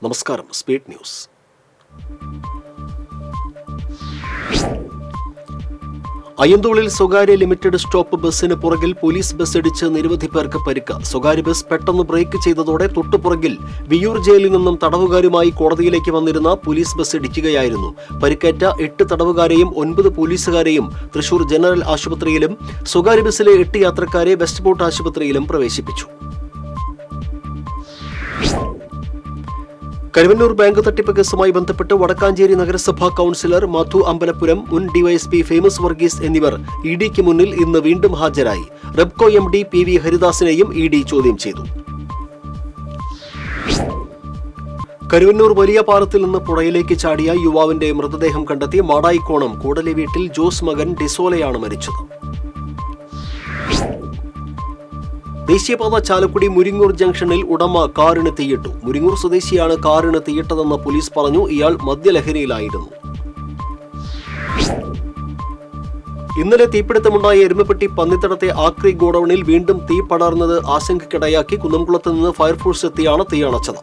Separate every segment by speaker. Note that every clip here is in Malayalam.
Speaker 1: നമസ്കാരം സ്പീഡ് ന്യൂസ് അയ്യന്തോളിൽ സ്വകാര്യ ലിമിറ്റഡ് സ്റ്റോപ്പ് ബസ്സിന് പുറകിൽ പോലീസ് ബസ് ഇടിച്ച് നിരവധി പേർക്ക് പരിക്ക് സ്വകാര്യ ബസ് പെട്ടെന്ന് ബ്രേക്ക് ചെയ്തതോടെ തൊട്ടുപുറകിൽ വിയൂർ ജയിലിൽ നിന്നും തടവുകാരുമായി കോടതിയിലേക്ക് വന്നിരുന്ന പോലീസ് ബസ് ഇടിക്കുകയായിരുന്നു പരിക്കേറ്റ എട്ട് തടവുകാരെയും ഒൻപത് പോലീസുകാരെയും തൃശൂർ ജനറൽ ആശുപത്രിയിലും സ്വകാര്യ ബസ്സിലെ എട്ട് യാത്രക്കാരെ വെസ്റ്റ് ബോട്ട് ആശുപത്രിയിലും പ്രവേശിപ്പിച്ചു കരുവന്നൂർ ബാങ്ക് തട്ടിപ്പ് കേസുമായി ബന്ധപ്പെട്ട് വടക്കാഞ്ചേരി നഗരസഭാ കൌൺസിലർ മധു അമ്പലപുരം മുൻ ഡിവൈഎസ്പി ഫേമസ് വർഗീസ് എന്നിവർ ഇ ഡിക്ക് മുന്നിൽ ഇന്ന് വീണ്ടും ഹാജരായി RUBCO M D P V ഹരിദാസിനെയും ഇ ഡി ചോദ്യം ചെയ്തു കരുവന്നൂർ വലിയ പാലത്തിൽ നിന്ന് പുഴയിലേക്ക് ചാടിയ യുവാവിന്റെ മൃതദേഹം കണ്ടെത്തി മാടായിക്കോണം കൂടലി വീട്ടിൽ ജോസ് മകൻ ഡിസോലയാണ് മരിച്ചത് ദേശീയപാത ചാലക്കുടി മുരിങ്ങൂർ ജംഗ്ഷനിൽ ഉടമ കാറിന് തീയിട്ടു മുരിങ്ങൂർ സ്വദേശിയാണ് കാറിന് തീയിട്ടതെന്ന് പോലീസ് പറഞ്ഞു ഇയാൾ മദ്യലഹരിയിലായിരുന്നു ഇന്നലെ തീപിടുത്തമുണ്ടായ എരുമപ്പെട്ടി പന്നിത്തടത്തെ ആക്രി ഗോഡൌണിൽ വീണ്ടും തീ പടർന്നത് ആശങ്കയ്ക്കിടയാക്കി കുന്നംകുളത്ത് നിന്ന് ഫയർഫോഴ്സ് എത്തിയാണ് തീയണച്ചത്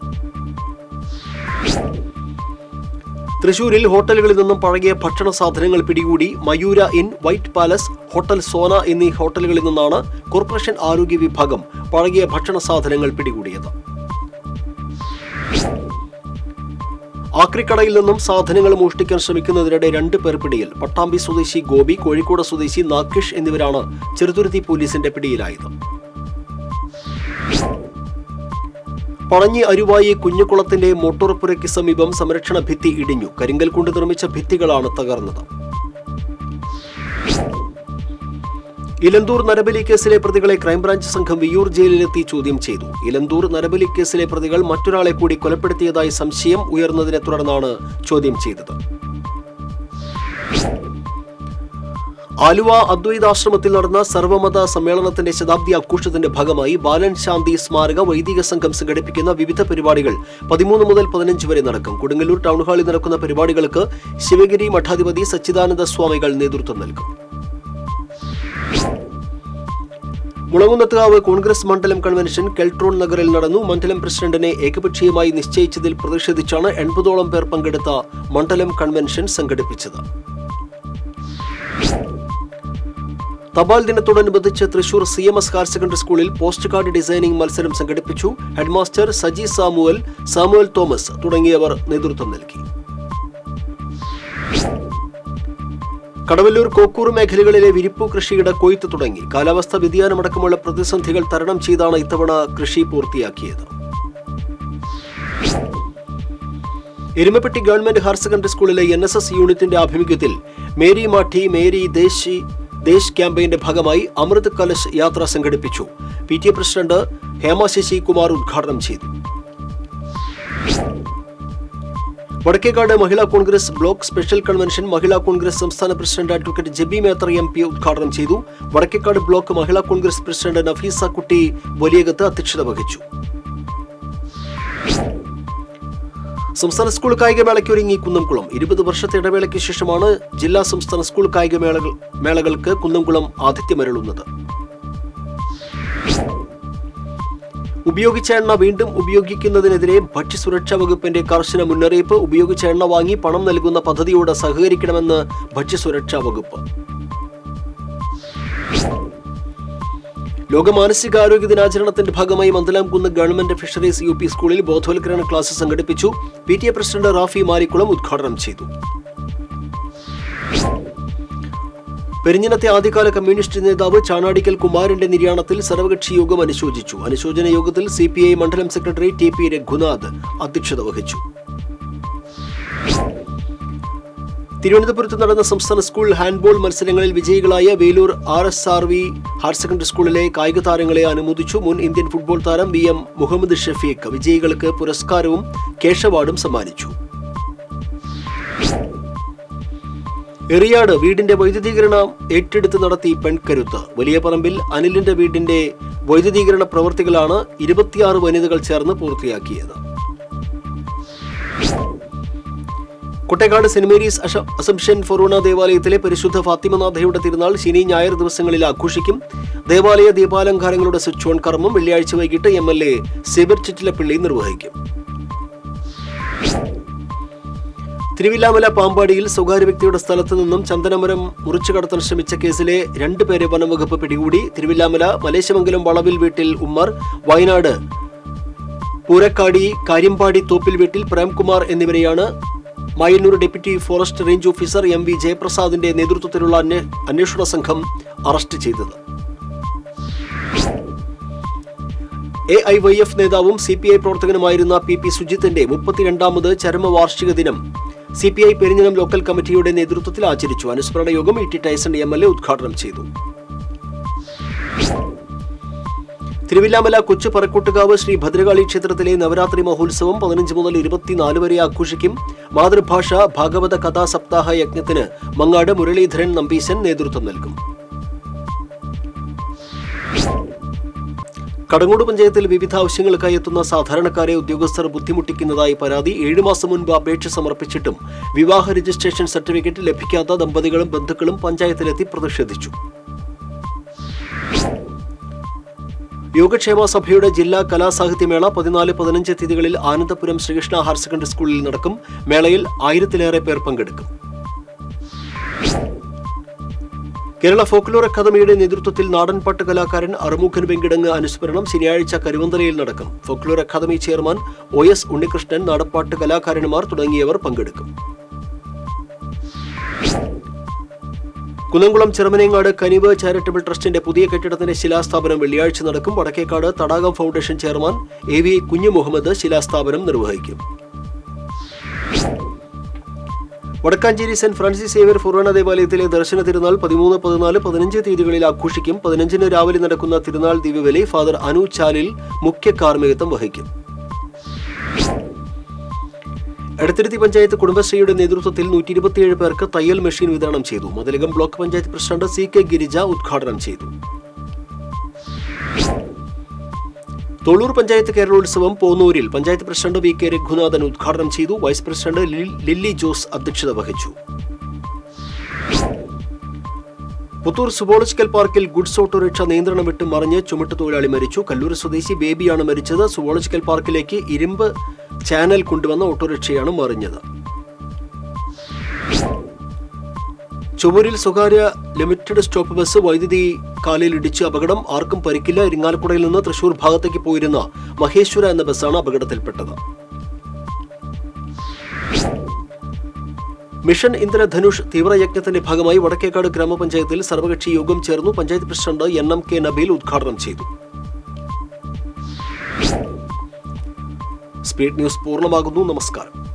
Speaker 1: തൃശൂരിൽ ഹോട്ടലുകളിൽ നിന്നും പഴകിയ ഭക്ഷണ സാധനങ്ങൾ പിടികൂടി Mayura in white palace hotel Sona എന്നീ ഹോട്ടലുകളിൽ നിന്നാണ് കോർപ്പറേഷൻ ആരോഗ്യ വിഭാഗം പഴകിയ ഭക്ഷണ സാധനങ്ങൾ പിടികൂടിയത് ആക്രിക്കടയിൽ നിന്നും സാധനങ്ങൾ മോഷ്ടിക്കാൻ ശ്രമിക്കുന്നതിനിടെ രണ്ട് പേർ പിടിയിൽ പട്ടാമ്പി സ്വദേശി ഗോപി കോഴിക്കോട് സ്വദേശി നാക്കിഷ് എന്നിവരാണ് ചെറുതുരുത്തി പോലീസിന്റെ പിടിയിലായത് പളഞ്ഞി അരുവായി കുഞ്ഞുകുളത്തിന്റെ മോട്ടോർപുരയ്ക്ക് സമീപം സംരക്ഷണ ഭിത്തി ഇടിഞ്ഞു കരിങ്കൽ കൊണ്ട് നിർമ്മിച്ച ഭിത്തികളാണ് തകർന്നത് ഇലന്തൂർ നരബലി കേസിലെ പ്രതികളെ ക്രൈംബ്രാഞ്ച് സംഘം വിയൂർ ജയിലിലെത്തി ചോദ്യം ചെയ്തു ഇലന്തൂർ നരബലി കേസിലെ പ്രതികൾ മറ്റൊരാളെ കൂടി കൊലപ്പെടുത്തിയതായി സംശയം ഉയർന്നതിനെ തുടർന്നാണ് ചോദ്യം ചെയ്തത് ആലുവ അദ്വൈതാശ്രമത്തിൽ നടന്ന സർവമത സമ്മേളനത്തിന്റെ ശതാബ്ദി ആഘോഷത്തിന്റെ ഭാഗമായി ബാലൻ ശാന്തി സ്മാരക വൈദിക സംഘം സംഘടിപ്പിക്കുന്ന വിവിധ പരിപാടികൾ പതിമൂന്ന് മുതൽ പതിനഞ്ച് വരെ നടക്കും കൊടുങ്ങല്ലൂർ ടൗൺ ഹാളിൽ നടക്കുന്ന പരിപാടികൾക്ക് ശിവഗിരി മഠാധിപതി സച്ചിദാനന്ദ സ്വാമികൾ നേതൃത്വം നൽകും മുളങ്ങുന്നത്തുകാവ് കോൺഗ്രസ് മണ്ഡലം കൺവെൻഷൻ കെൽട്രോൺ നഗറിൽ നടന്നു മണ്ഡലം പ്രസിഡന്റിനെ ഏകപക്ഷീയമായി നിശ്ചയിച്ചതിൽ പ്രതിഷേധിച്ചാണ് എൺപതോളം പേർ പങ്കെടുത്ത മണ്ഡലം കൺവെൻഷൻ സംഘടിപ്പിച്ചത് തപാൽ ദിനത്തോടനുബന്ധിച്ച് Thrissur C M S higher secondary സ്കൂളിൽ പോസ്റ്റ് കാർഡ് ഡിസൈനിംഗ് മത്സരം സംഘടിപ്പിച്ചു ഹെഡ്മാസ്റ്റർ സജി സാമുവൽ സാമുവൽ തോമസ് തുടങ്ങിയവർ നേതൃത്വം നൽകി കടവല്ലൂർ കോക്കൂർ മേഖലകളിലെ വിരിപ്പു കൃഷിയുടെ കൊയ്ത്ത് തുടങ്ങി കാലാവസ്ഥാ വ്യതിയാനമടക്കമുള്ള പ്രതിസന്ധികൾ തരണം ചെയ്താണ് ഇത്തവണ കൃഷി പൂർത്തിയാക്കിയത് എരുമപ്പെട്ടി ഗവൺമെന്റ് ഹയർ സെക്കൻഡറി സ്കൂളിലെ എൻ എസ് എസ് യൂണിറ്റിന്റെ ആഭിമുഖ്യത്തിൽ മേരി മാഠി മേരി ദേശി ദേശ് ക്യാമ്പയിന്റെ ഭാഗമായി അമൃത് കലശ് യാത്ര സംഘടിപ്പിച്ചു P T A president Hema Sasi Kumar ഉദ്ഘാടനം ചെയ്തു Vadakkekad Mahila Congress block special convention Mahila Congress സംസ്ഥാന president advocate Jebi Mather M P ഉദ്ഘാടനം ചെയ്തു വടക്കേക്കാട് ബ്ലോക്ക് മഹിളാ കോൺഗ്രസ് പ്രസിഡന്റ് നഫീസ കുട്ടി വലിയകത്ത് അധ്യക്ഷത വഹിച്ചു സംസ്ഥാന സ്കൂൾ കായികമേളയ്ക്ക് ഒരുങ്ങി കുന്നംകുളം ഇരുപത് വർഷത്തെ ഇടവേളയ്ക്ക് ശേഷമാണ് ജില്ലാ സംസ്ഥാന സ്കൂൾ കായിക മേളകൾ മേളകൾക്ക് കുന്നംകുളം ആതിഥ്യമരുളുന്നത് ഉപയോഗിച്ച എണ്ണ വീണ്ടും ഉപയോഗിക്കുന്നതിനെതിരെ ഭക്ഷ്യസുരക്ഷാ വകുപ്പിന്റെ കർശന മുന്നറിയിപ്പ് ഉപയോഗിച്ച എണ്ണ വാങ്ങി പണം നൽകുന്ന പദ്ധതിയോട് സഹകരിക്കണമെന്ന് ഭക്ഷ്യസുരക്ഷാ വകുപ്പ് ലോക മാനസികാരോഗ്യ ദിനാചരണത്തിന്റെ ഭാഗമായി Mandalamkunnu government fisheries U P സ്കൂളിൽ ബോധവൽക്കരണ ക്ലാസ് സംഘടിപ്പിച്ചു P T A president Rafi Marikkulam ഉദ്ഘാടനം ചെയ്തു പെരിഞ്ഞനത്തെ ആദ്യകാല കമ്മ്യൂണിസ്റ്റ് നേതാവ് ചാണാടിക്കൽ കുമാരന്റെ നിര്യാണത്തിൽ സർവകക്ഷി യോഗം അനുശോചിച്ചു അനുശോചന യോഗത്തിൽ സി പി ഐ മണ്ഡലം സെക്രട്ടറി ടി പി രഘുനാഥ് അധ്യക്ഷത വഹിച്ചു തിരുവനന്തപുരത്ത് നടന്ന സംസ്ഥാന സ്കൂൾ ഹാൻഡ്ബോൾ മത്സരങ്ങളിൽ വിജയികളായ Velur R S R V higher secondary സ്കൂളിലെ കായിക താരങ്ങളെ അനുമോദിച്ചു മുൻ ഇന്ത്യൻ ഫുട്ബോൾ താരം വി എം മുഹമ്മദ് ഷഫീഖ് വിജയികൾക്ക് പുരസ്കാരവും കേശ് അവാർഡും സമ്മാനിച്ചു എറിയാട് വീടിന്റെ വൈദ്യുതീകരണം ഏറ്റെടുത്ത് നടത്തി പെൺകരുത്ത് വലിയ പറമ്പിൽ അനിലിന്റെ വീടിന്റെ വൈദ്യുതീകരണ പ്രവൃത്തികളാണ് ഇരുപത്തിയാറ് വനിതകൾ ചേർന്ന് പൂർത്തിയാക്കിയത് കൊട്ടേക്കാട് സെന്റ് മേരീസ് അഷ- അസംഷൻ ഫൊറൂണ ദേവാലയത്തിലെ പരിശുദ്ധ ഫാത്തിമനാഥയുടെ തിരുനാൾ ശനി ഞായർ ദിവസങ്ങളിൽ ആഘോഷിക്കും ദേവാലയ ദീപാലങ്കാരങ്ങളുടെ സ്വിച്ച് ഓൺ കർമ്മം വെള്ളിയാഴ്ച വൈകിട്ട് എം എൽ എ സെബർ ചിറ്റിലപ്പള്ളി നിർവഹിക്കും തിരുവില്ലാമല പാമ്പാടിയിൽ സ്വകാര്യ വ്യക്തിയുടെ സ്ഥലത്ത് നിന്നും ചന്ദനമരം മുറിച്ചു കടത്താൻ ശ്രമിച്ച കേസിലെ രണ്ടുപേരെ വനംവകുപ്പ് പിടികൂടി തിരുവില്ലാമല മലേശമംഗലം വളവിൽ വീട്ടിൽ ഉമ്മർ വയനാട് പൂരക്കാടി കാര്യമ്പാടി തോപ്പിൽ വീട്ടിൽ പ്രേംകുമാർ എന്നിവരെയാണ് Mayannur deputy forest range officer M V ജയപ്രസാദിന്റെ നേതൃത്വത്തിലുള്ള അന്വേ- അന്വേഷണ സംഘം അറസ്റ്റ് ചെയ്തത് എ ഐ വൈ എഫ് നേതാവും സി പി ഐ പ്രവർത്തകനുമായിരുന്ന പി പി സുജിത്തിന്റെ മുപ്പത്തിരണ്ടാമത് ചരമവാർഷിക ദിനം C P I Perinjanam local കമ്മിറ്റിയുടെ നേതൃത്വത്തിൽ ആചരിച്ചു അനുസ്മരണ യോഗം E T Tyson M L A ഉദ്ഘാടനം ചെയ്തു തിരുവില്ലാമല കൊച്ചു പറക്കൂട്ടുകാവ് ശ്രീ ഭദ്രകാളി ക്ഷേത്രത്തിലെ നവരാത്രി മഹോത്സവം പതിനഞ്ച് മുതൽ ഇരുപത്തിനാല് വരെ ആഘോഷിക്കും മാതൃഭാഷ ഭാഗവത കഥാ സപ്താഹ യജ്ഞത്തിന് മങ്ങാട് മുരളീധരൻ നമ്പീശൻ നേതൃത്വം നൽകും കടങ്ങോട് പഞ്ചായത്തിൽ വിവിധ ആവശ്യങ്ങൾക്കായി എത്തുന്ന സാധാരണക്കാരെ ഉദ്യോഗസ്ഥർ ബുദ്ധിമുട്ടിക്കുന്നതായി പരാതി ഏഴു മാസം മുൻപ് അപേക്ഷ സമർപ്പിച്ചിട്ടും വിവാഹ രജിസ്ട്രേഷൻ സർട്ടിഫിക്കറ്റ് ലഭിക്കാത്ത ദമ്പതികളും ബന്ധുക്കളും പഞ്ചായത്തിലെത്തി പ്രതിഷേധിച്ചു യോഗക്ഷേമ സഭയുടെ ജില്ലാ കലാസാഹിത്യമേള പതിനാല് പതിനഞ്ച് തീയതികളിൽ ആനന്ദപുരം ശ്രീകൃഷ്ണ ഹയർ സെക്കൻഡറി സ്കൂളിൽ നടക്കും മേളയിൽ ആയിരത്തിലേറെ പേർ പങ്കെടുക്കും കേരള ഫോക്ലോർ അക്കാദമിയുടെ നേതൃത്വത്തിൽ നാടൻപാട്ട് കലാകാരൻ അറുമുഖൻ വെങ്കിടങ്ങ് അനുസ്മരണം ശനിയാഴ്ച കരുവന്തലയിൽ നടക്കും folklore academy chairman O S Unnikrishnan നാടൻപാട്ട് കലാകാരന്മാർ തുടങ്ങിയവർ പങ്കെടുക്കും കുന്നംകുളം ചെറുമനേങ്ങാട് കനിവ് ചാരിറ്റബിൾ ട്രസ്റ്റിന്റെ പുതിയ കെട്ടിടത്തിന്റെ ശിലാസ്ഥാപനം വെള്ളിയാഴ്ച നടക്കും വടക്കേക്കാട് തടാകം ഫൗണ്ടേഷൻ ചെയർമാൻ എ വി കുഞ്ഞു മുഹമ്മദ് ശിലാസ്ഥാപനം നിർവഹിക്കും Vadakkanchery saint Francis Xavier forane ദേവാലയത്തിലെ ദർശന തിരുനാൾ പതിമൂന്ന് പതിനാല് പതിനഞ്ച് തീയതികളിൽ ആഘോഷിക്കും പതിനഞ്ചിന് രാവിലെ നടക്കുന്ന തിരുനാൾ ദിവ്യബലി ഫാദർ അനു ചാലിൽ മുഖ്യ കാർമ്മികത്വം വഹിക്കും എടത്തിരുത്തി പഞ്ചായത്ത് കുടുംബശ്രീയുടെ നേതൃത്വത്തിൽ നൂറ്റി ഇരുപത്തിയേഴ് പേർക്ക് തയ്യൽ മെഷീൻ വിതരണം ചെയ്തു Mathilakam block panchayat president C K Girija ഉദ്ഘാടനം ചെയ്തു തൊള്ളൂർ പഞ്ചായത്ത് കേരളോത്സവം പോന്നൂരിൽ panchayat president V K Raghunathan ഉദ്ഘാടനം ചെയ്തു വൈസ് പ്രസിഡന്റ് ലിൽ- ലില്ലി ജോസ് അധ്യക്ഷത വഹിച്ചു പുത്തൂർ സുവോളജിക്കൽ പാർക്കിൽ ഗുഡ്സ് ഓട്ടോറിക്ഷ നിയന്ത്രണം വിട്ട് മറിഞ്ഞ് ചുമട്ട് തൊഴിലാളി മരിച്ചു കല്ലൂർ സ്വദേശി ബേബിയാണ് മരിച്ചത് സുവോളജിക്കൽ പാർക്കിലേക്ക് ഇരുമ്പ് ചാനൽ കൊണ്ടുവന്ന ഓട്ടോറിക്ഷയാണ് മറിഞ്ഞത് ചുമരിൽ സ്വകാര്യ ലിമിറ്റഡ് സ്റ്റോപ്പ് ബസ് വൈദ്യുതി കാലിൽ ഇടിച്ച് അപകടം ആർക്കും പരിക്കില്ല ഇരിങ്ങാലക്കുടയിൽ നിന്ന് തൃശൂർ ഭാഗത്തേക്ക് പോയിരുന്ന മഹേശ്വര എന്ന ബസ്സാണ് അപകടത്തിൽപ്പെട്ടത് മിഷൻ ഇന്ദ്രധനുഷ് തീവ്രയജ്ഞത്തിന്റെ ഭാഗമായി വടക്കേക്കാട് ഗ്രാമപഞ്ചായത്തിൽ സർവകക്ഷി യോഗം ചേർന്നു panchayat president N M K Nabeel ഉദ്ഘാടനം ചെയ്തു സ്പീഡ് ന്യൂസ് പൂർണ്ണമാകുന്നു നമസ്കാരം